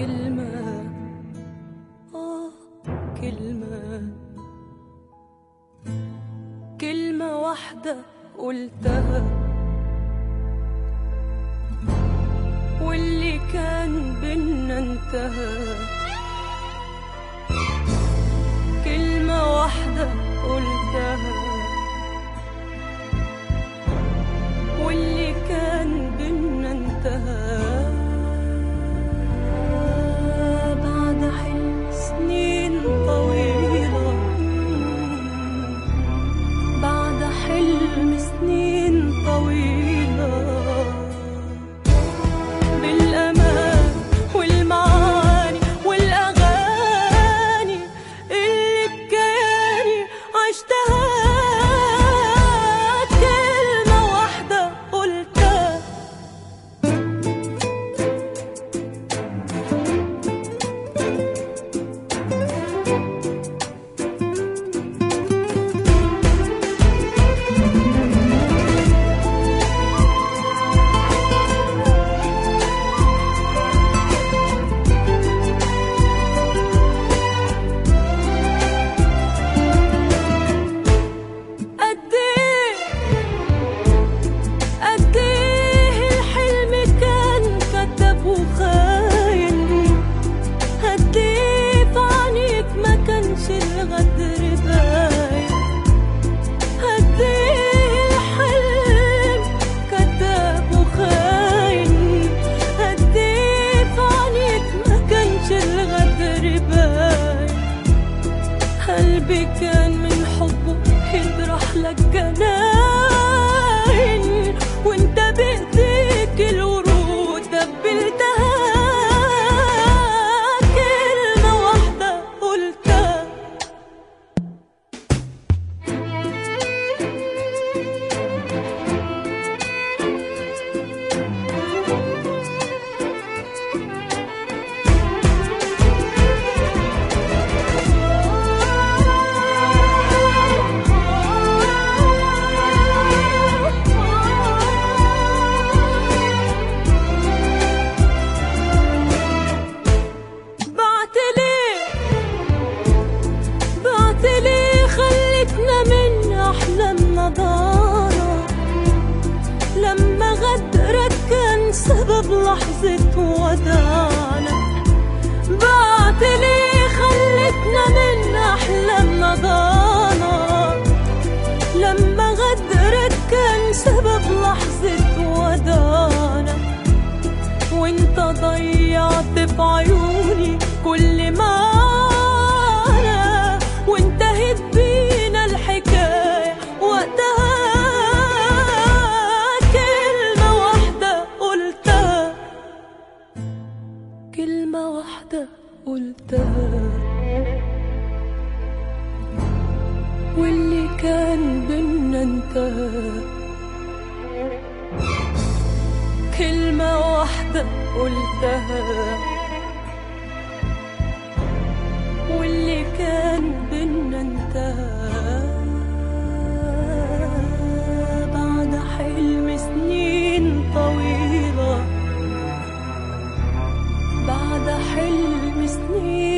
كلمة آه كلمة كلمة واحدة قلتها واللي كان بينا انتهى كلمة واحدة قلتها واللي كان بينا انتهى بعد حلم سنين طويلة بعد حلم سنين طويلة بالأمان والمعاني والأغاني اللي بكياني عشتها كلمة واحدة قلتها قد ايه قد ايه الحلم كان كذاب وخاين قد ايه في عينيك ما كانش الغدر باين قد ايه الحلم كذاب وخاين قد ايه في عينيك ما كانش الغدر باين قلبي كان من حبه يطرح لك جناين وانت بايديك الورود دبلتها كلمة واحدة قلتها بعت ليه بعت ليه خلتنا من احلامنا ضانا لما غدرك كان سبب لحظة وداعنا بعت ليه خلتنا من احلامنا ضانا لما غدرك كان سبب لحظة وداعنا وانت ضيعت في عيوني كل ما أنا وانتهت بينا الحكاية وقتها كلمة واحدة قلتها كلمة واحدة قلتها واللي كان بينا انتهى كلمة واحدة قلتها واللي كان بينا انتهى بعد حلم سنين طويلة بعد حلم سنين